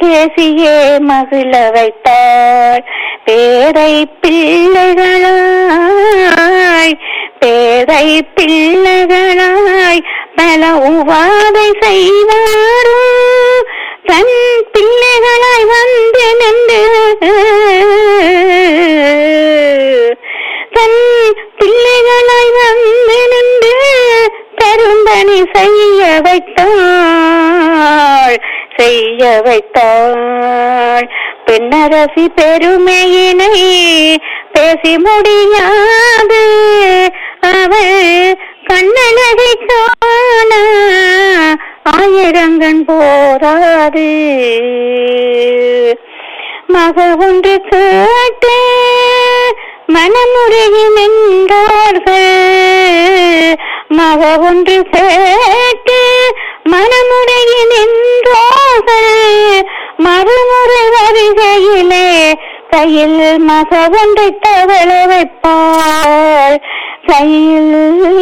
பேசியே மகிழ வைத்தாள் பேரை பிள்ளைகளாய் பேரை பிள்ளைகளாய் பல உவாதை செய்வாரும் தன் பிள்ளைகளாய் வந்து நின்று தன் பிள்ளைகளாய் வந்து நின்று பெரும்பணி செய்ய வைத்தாள் செய்ய வைத்தாள் பெண்ணரசி பெருமையினை பேசி முடியாது அவள் கண்ணழகை காண ஆயிரங்கண் போராது மக ஒன்று கேட்டு மனமுறையை நின்றார்கள் மக ஒன்று கேட்டு மனமுறையை நின்றார்கள் மறுமுறை வருகையிலே கையில் மக ஒன்றை தவள வைப்பாள் கையில்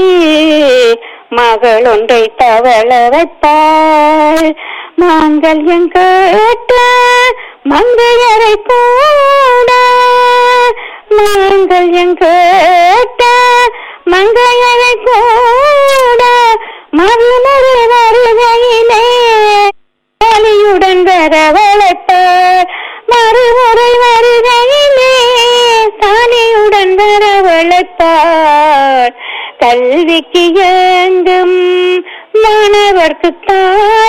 மகள் ஒன்றை தவள வைப்பாள் மாங்கல்யம் கேட்ட மங்கையரை கூட மாங்கல்யம் கேட்ட மங்கையரை கூட மறுமுறை வருகையிலே தாலியுடன் வரவழைப்பார் மறுமுறை வருகையிலே தாலியுடன் வரவழைப்பார் கல்விக்கு ஏங்கும் மாணவர்க்கு தாய்